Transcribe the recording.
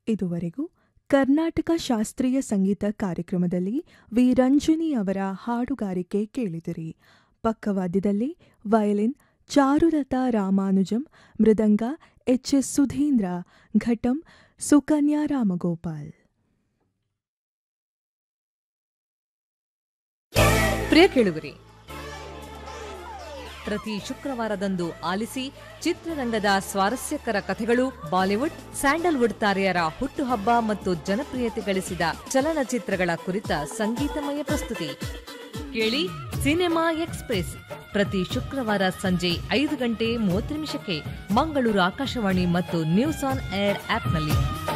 ಇದುವರೆಗೂ ಕರ್ನಾಟಕ ಶಾಸ್ತ್ರೀಯ ಸಂಗೀತ ಕಾರ್ಯಕ್ರಮದಲ್ಲಿ ವಿ ರಂಜನಿ ಅವರ ಹಾಡುಗಾರಿಕೆ ಕೇಳಿದಿರಿ ಪಕ್ಕವಾದ್ಯದಲ್ಲಿ ವಯಲಿನ್ ಚಾರುಲತಾ ರಾಮಾನುಜಂ ಮೃದಂಗ ಎಚ್ ಎಸ್ ಸುಧೀಂದ್ರ ಘಟಂ ಸುಕನ್ಯಾ ರಾಮಗೋಪಾಲ್ ಪ್ರಿಯ ಕೇಳುಗರಿ ಪ್ರತಿ ಶುಕ್ರವಾರದಂದು ಆಲಿಸಿ ಚಿತ್ರರಂಗದ ಸ್ವಾರಸ್ಯಕರ ಕಥೆಗಳು ಬಾಲಿವುಡ್ ಸ್ಯಾಂಡಲ್ವುಡ್ ತಾರೆಯರ ಹುಟ್ಟುಹಬ್ಬ ಮತ್ತು ಜನಪ್ರಿಯತೆ ಗಳಿಸಿದ ಚಲನಚಿತ್ರಗಳ ಕುರಿತ ಸಂಗೀತಮಯ ಪ್ರಸ್ತುತಿ ಕೇಳಿ ಸಿನಿಮಾ ಎಕ್ಸ್ಪ್ರೆಸ್ ಪ್ರತಿ ಶುಕ್ರವಾರ ಸಂಜೆ ಐದು ಗಂಟೆ ಮೂವತ್ತು ನಿಮಿಷಕ್ಕೆ ಮಂಗಳೂರು ಆಕಾಶವಾಣಿ ಮತ್ತು ನ್ಯೂಸ್ ಆನ್ ಏರ್ ಆಪ್ನಲ್ಲಿ